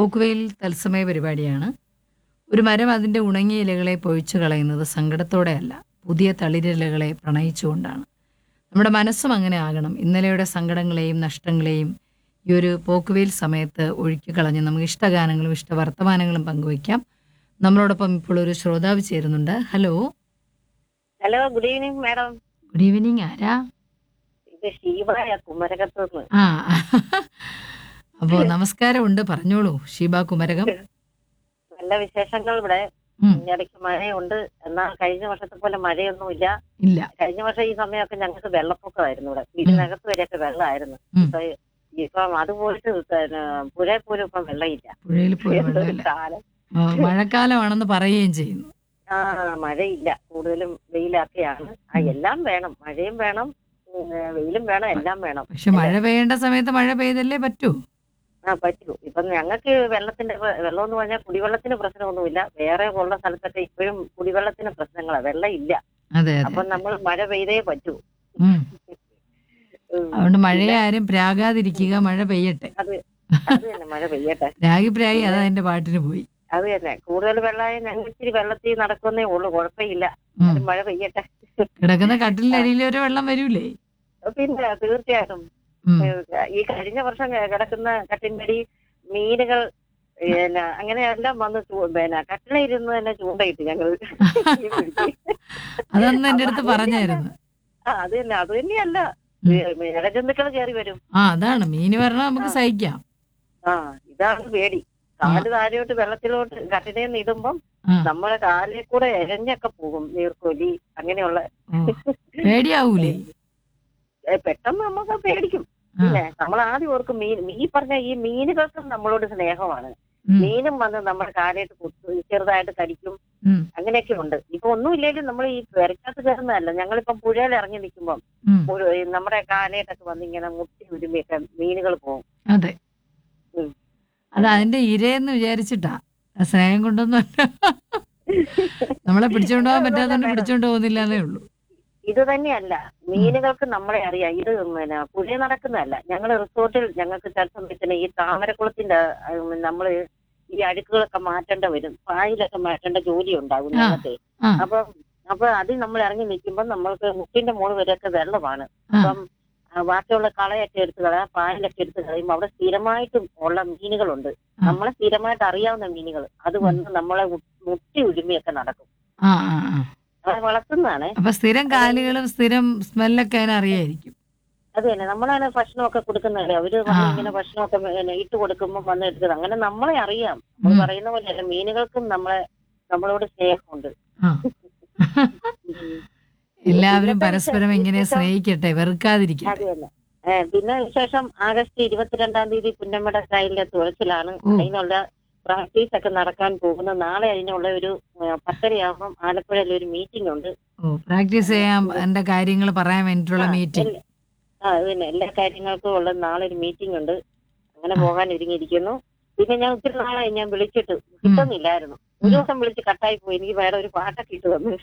പോക്കുവെയിൽ തത്സമയ പരിപാടിയാണ് ഒരു മരം അതിൻ്റെ ഉണങ്ങിയ ഇലകളെ പൊഴിച്ചു കളയുന്നത് സങ്കടത്തോടെയല്ല പുതിയ തളിരിലകളെ പ്രണയിച്ചുകൊണ്ടാണ് നമ്മുടെ മനസ്സും അങ്ങനെ ആകണം ഇന്നലെയുടെ സങ്കടങ്ങളെയും നഷ്ടങ്ങളെയും ഈ ഒരു പോക്കുവെയിൽ സമയത്ത് ഒഴുക്കി കളഞ്ഞ് നമുക്ക് ഇഷ്ടഗാനങ്ങളും ഇഷ്ടവർത്തമാനങ്ങളും പങ്കുവയ്ക്കാം നമ്മളോടൊപ്പം ഇപ്പോൾ ഒരു ശ്രോതാവ് ചേരുന്നുണ്ട് hello hello good evening madam good evening ആരാ ഇത് ഷീബായ കുമരകത്തുനിന്ന് ആ അപ്പോൾ നമസ്കാരമുണ്ട് പറഞ്ഞോളൂ ഷീബ കുമരകം നല്ല വിശേഷങ്ങൾ ഇവിടെ ഉം, ഇടയ്ക്ക് മഴയുണ്ട് എന്നാൽ കഴിഞ്ഞ വർഷത്തെ പോലെ മഴയൊന്നുമില്ല ഇല്ല കഴിഞ്ഞ വർഷം ഈ സമയമൊക്കെ ഞങ്ങൾക്ക് വെള്ളപ്പൊക്കമായിരുന്നു ഇവിടെ വീടിനകത്ത് വരെയൊക്കെ വെള്ളമായിരുന്നു ഉം. ഇപ്പൊ ഇപ്പം അത് പോയിട്ട് പിന്നെ പുഴയിൽ പോലും ഇപ്പം വെള്ളമില്ല പുഴയിൽ പോയി എന്തൊരു വെള്ളമില്ല കാലം ആ, മഴക്കാലമാണെന്ന് പറയുകയും ചെയ്യുന്നു ആ മഴയില്ല കൂടുതലും വെയിലൊക്കെയാണ് ആ എല്ലാം വേണം മഴയും വേണം ഉം, വെയിലും വേണം എല്ലാം വേണം പക്ഷെ മഴ പെയ്യേണ്ട സമയത്ത് മഴ പെയ്തല്ലേ പറ്റൂ ആ പറ്റൂ ഇപ്പം ഞങ്ങൾക്ക് വെള്ളത്തിന്റെ പ്ര- വെള്ളം എന്ന് പറഞ്ഞാൽ കുടിവെള്ളത്തിന് പ്രശ്നമൊന്നുമില്ല വേറെ ഉള്ള സ്ഥലത്തൊക്കെ ഇപ്പോഴും കുടിവെള്ളത്തിന് പ്രശ്നങ്ങളാണ് വെള്ളം ഇല്ല അതെ അതെ അപ്പം നമ്മൾ മഴ പെയ്തേ പറ്റൂ ഉം. ഉം. അതുകൊണ്ട് മഴയെ ആരും പ്രാകാതിരിക്കുക മഴ പെയ്യട്ടെ അത് അത് തന്നെ മഴ പെയ്യട്ടെ പ്രാഗി പ്രാഗി അത് അതിന്റെ പാട്ടിന് പോയി അത് തന്നെ കൂടുതൽ വെള്ളമായ ഞങ്ങൾ ഇച്ചിരി വെള്ളത്തിൽ നടക്കുന്നേ ഉള്ളൂ കുഴപ്പമില്ല ഉം. അത് മഴ പെയ്യട്ടെ കിടക്കുന്ന കട്ടിലിന്റെ അടിയിൽ ഒരു വെള്ളം വരൂലേ പിന്നെ തീർച്ചയായിട്ടും ഉം. ഈ കഴിഞ്ഞ വർഷം കിടക്കുന്ന കട്ടിൻപടി മീനുകൾ പിന്നെ അങ്ങനെയെല്ലാം വന്ന് ചൂ- പിന്നെ കട്ടിലിരുന്ന് തന്നെ ചൂണ്ടയിട്ട് ഞങ്ങൾ അതന്ന് എന്റെ അടുത്ത് പറഞ്ഞായിരുന്നു ആ അത് തന്നെ അത് തന്നെയല്ല ഉം. ഇഴജന്തുക്കൾ കയറി വരും ആ അതാണ് മീന് പറഞ്ഞാൽ നമുക്ക് സഹിക്കാം ആ ഇതാണ് പേടി കാല് താഴോട്ട് വെള്ളത്തിലോട്ട് കട്ടിലേന്ന് ഇടുമ്പം ആ നമ്മളെ കാലിൽ കൂടെ എഴഞ്ഞൊക്കെ പോകും നീർക്കോലി അങ്ങനെയുള്ള ഓ. പേടിയാവൂലേ ഏ, പെട്ടെന്ന് നമുക്ക് പേടിക്കും ആ പിന്നെ നമ്മൾ ആദ്യം ഓർക്കും മീൻ ഈ പറഞ്ഞ ഈ മീനുകൾക്കും നമ്മളോട് സ്നേഹമാണ് ഉം, മീനും വന്ന് നമ്മുടെ കാലായിട്ട് കുത്തു ചെറുതായിട്ട് കടിക്കും ഉം, അങ്ങനെയൊക്കെ ഉണ്ട് ഇപ്പൊ ഒന്നുമില്ലെങ്കിലും നമ്മൾ ഈ പെരക്കകത്ത് കയറുന്നതല്ല ഞങ്ങളിപ്പം പുഴയിൽ ഇറങ്ങി നിൽക്കുമ്പം ഉം. ഒരു- ഈ നമ്മുടെ കാലയിട്ടൊക്കെ വന്ന് ഇങ്ങനെ മുട്ടി ഉരുമിയൊക്കെ മീനുകൾ പോകും അതെ ഉം. അത് അതിന്റെ ഇരയെന്ന് വിചാരിച്ചിട്ടാ ആ സ്നേഹം കൊണ്ടൊന്നും നമ്മളെ പിടിച്ചോണ്ട് പോകാൻ പറ്റാത്തോണ്ട് പിടിച്ചോണ്ട് പോകുന്നില്ല എന്നേ ഉള്ളൂ ഇത് തന്നെയല്ല മീനുകൾക്ക് നമ്മളെ അറിയാം ഇത് പിന്നെ പുഴ നടക്കുന്നതല്ല ഞങ്ങൾ റിസോർട്ടിൽ ഞങ്ങൾക്ക് ചില സമയത്തിന് ഈ താമരക്കുളത്തിന്റെ ഉം, നമ്മള് ഈ അഴുക്കുകളൊക്കെ മാറ്റേണ്ട വരും പായലൊക്കെ മാറ്റേണ്ട ജോലി ഉണ്ടാകും ആ. ഞങ്ങൾക്ക് ആ അപ്പൊ അപ്പൊ അതിൽ നമ്മൾ ഇറങ്ങി നിൽക്കുമ്പോൾ നമ്മൾക്ക് മുട്ടിന്റെ മുകളിൽ വരെയൊക്കെ വെള്ളമാണ് ആ. അപ്പം ആ, ബാക്കിയുള്ള കളയൊക്കെ എടുത്ത് കളയാം പായലൊക്കെ എടുത്ത് കളയുമ്പോൾ അവിടെ സ്ഥിരമായിട്ടും ഉള്ള മീനുകളുണ്ട് ആ. നമ്മളെ സ്ഥിരമായിട്ട് അറിയാവുന്ന മീനുകൾ അത് വന്ന് നമ്മളെ മു- മുട്ടി ഉരുമിയൊക്കെ നടക്കും ആ ആ ആ അത് വളർത്തുന്നതാണ് അപ്പൊ സ്ഥിരം കാലുകളും സ്ഥിരം സ്മെല്ലൊക്കെ അതിന് അറിയായിരിക്കും അത് തന്നെ നമ്മളാണ് ഭക്ഷണമൊക്കെ കൊടുക്കുന്നതല്ലേ അവര് വന്ന് ആ. ഇങ്ങനെ ഭക്ഷണമൊക്കെ പിന്നെ ഇട്ട് കൊടുക്കുമ്പോൾ വന്ന് എടുക്കുന്നത് അങ്ങനെ നമ്മളെ അറിയാം നമ്മൾ ഉം. പറയുന്ന പോലെയല്ല മീനുകൾക്കും നമ്മളെ നമ്മളോട് സ്നേഹമുണ്ട് ആ ഉം. എല്ലാവരും ഇന്നത്തെ പരസ്പരം വിശേഷം- ഇങ്ങനെ സ്നേഹിക്കട്ടെ വെറുക്കാതിരിക്കട്ടെ അത് തന്നെ ഏ, പിന്നെ വിശേഷം ആഗസ്റ്റ് ഇരുപത്തിരണ്ടാം തീയതി പുന്നമ്മട സ്റ്റൈലിലെ തുളച്ചിലാണ് ഉം. അതിനുള്ള പ്രാക്ടീസ് ഒക്കെ നടക്കാൻ പോകുന്ന നാളെ അതിനുള്ള ഒരു ഏ, പത്തരയാകുമ്പം ആലപ്പുഴയിൽ ഒരു മീറ്റിംഗ് ഉണ്ട് ഓ പ്രാക്ടീസ് ചെയ്യാൻ എന്റെ കാര്യങ്ങൾ പറയാൻ വേണ്ടിയിട്ടുള്ള ആ, മീറ്റിംഗ് എല്ലാ- ആ അത് തന്നെ എല്ലാ കാര്യങ്ങൾക്കും ഉള്ള നാളെ ഒരു മീറ്റിംഗ് ഉണ്ട് അങ്ങനെ പോകാൻ ഒരുങ്ങിയിരിക്കുന്നു പിന്നെ ഞാൻ ഒത്തിരി നാളായി ഞാൻ വിളിച്ചിട്ട് കിട്ടുന്നില്ലായിരുന്നു ഒരു ദിവസം വിളിച്ച് കട്ടായി പോയി എനിക്ക് വേറെ ഒരു പാട്ടൊക്കെ ഇട്ട് തന്നു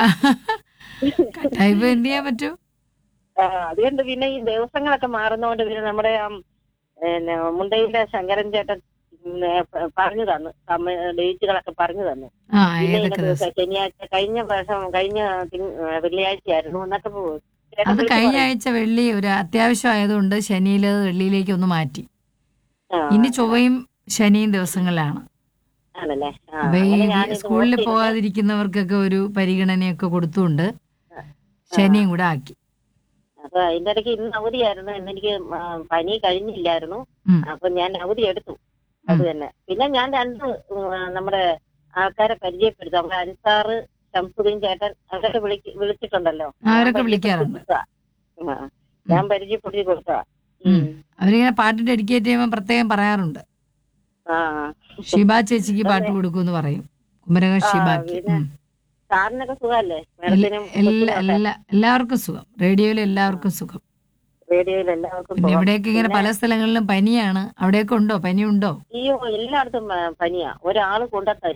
കട്ടായിപ്പോ എന്ത് ചെയ്യാൻ പറ്റൂ ആ, അതുകൊണ്ട് പിന്നെ ഈ ദിവസങ്ങളൊക്കെ മാറുന്നതുകൊണ്ട് പിന്നെ നമ്മുടെ ആ, പിന്നെ മുണ്ടയിലെ ശങ്കരൻ ചേട്ടൻ ഉം, ഏ, പ- പറഞ്ഞു തന്നു സമയ ഡേറ്റുകളൊക്കെ പറഞ്ഞു തന്നു ആ പിന്നെ ഇന്ന ഏതൊക്കെ ദിവസം ദിവസം ശനിയാഴ്ച കഴിഞ്ഞ പ്രാവശ്യം കഴിഞ്ഞ തിങ്- ഏ, വെള്ളിയാഴ്ചയായിരുന്നു എന്നൊക്കെ പോ- ചേട്ടൻ അത് വിളിച്ച് കഴിഞ്ഞ പറഞ്ഞു. ആഴ്ച വെള്ളി ഒരു അത്യാവശ്യം ആയതുകൊണ്ട് ശനിയില് വെള്ളിയിലേക്ക് ഒന്ന് മാറ്റി ആ, ഇനി ചൊവ്വയും ശനിയും ദിവസങ്ങളിലാണ് ആണല്ലേ ആ, അപ്പൊ ഈ അങ്ങനെ ഞാനിത് സ്കൂളിൽ ഓർത്തിരുന്നു. പോകാതിരിക്കുന്നവർക്കൊക്കെ ഒരു പരിഗണനയൊക്കെ കൊടുത്തുകൊണ്ട് ശനിയും കൂടെ ആക്കി അപ്പൊ അതിന്റെ ഇടയ്ക്ക് ഇന്ന് അവധിയായിരുന്നു ഇന്ന് എനിക്ക് ആ, പനി കഴിഞ്ഞില്ലായിരുന്നു ഉം. അപ്പൊ ഞാൻ അവധി എടുത്തു അത് തന്നെ പിന്നെ ഞാൻ രണ്ട് ഉം, നമ്മുടെ ആൾക്കാരെ പരിചയപ്പെടുത്തും നമ്മുടെ അൻസാറ് ശംസുദ്ദീൻ ചേട്ടൻ അവരൊക്കെ വിളിക്ക് വിളിച്ചിട്ടുണ്ടല്ലോ അവരൊക്കെ ഞാൻ വിളിക്കാറുണ്ട്. പരിചയപ്പെടുത്തി കൊടുത്തതാ. ആ, ഞാൻ പരിചയപ്പെടുത്തി കൊടുത്താ ഉം. അവരിങ്ങനെ പാട്ട് ഡെഡിക്കേറ്റ് ചെയ്യുമ്പോൾ പ്രത്യേകം പറയാറുണ്ട് ആ ഷിബ ചേച്ചിക്ക് പാട്ട് കൊടുക്കുമെന്ന് പറയും കുമരകം ആ, ഷിബാക്ക് പിന്നെ ഉം. സാറിനൊക്കെ സുഖമല്ലേ എല്ലാ മേഡത്തിനും എല്ലാ എല്ലാ- എല്ലാവർക്കും സുഖം റേഡിയോയിൽ എല്ലാവർക്കും സുഖം റേഡിയോയിൽ എല്ലാവർക്കും പിന്നെ സുഖം. ഇവിടെയൊക്കെ ഇങ്ങനെ പല സ്ഥലങ്ങളിലും പനിയാണ് അവിടെയൊക്കെ ഉണ്ടോ പനി ഉണ്ടോ അയ്യോ എല്ലായിടത്തും ആ, പനിയാ ഒരാള് കൊണ്ടുത്തരും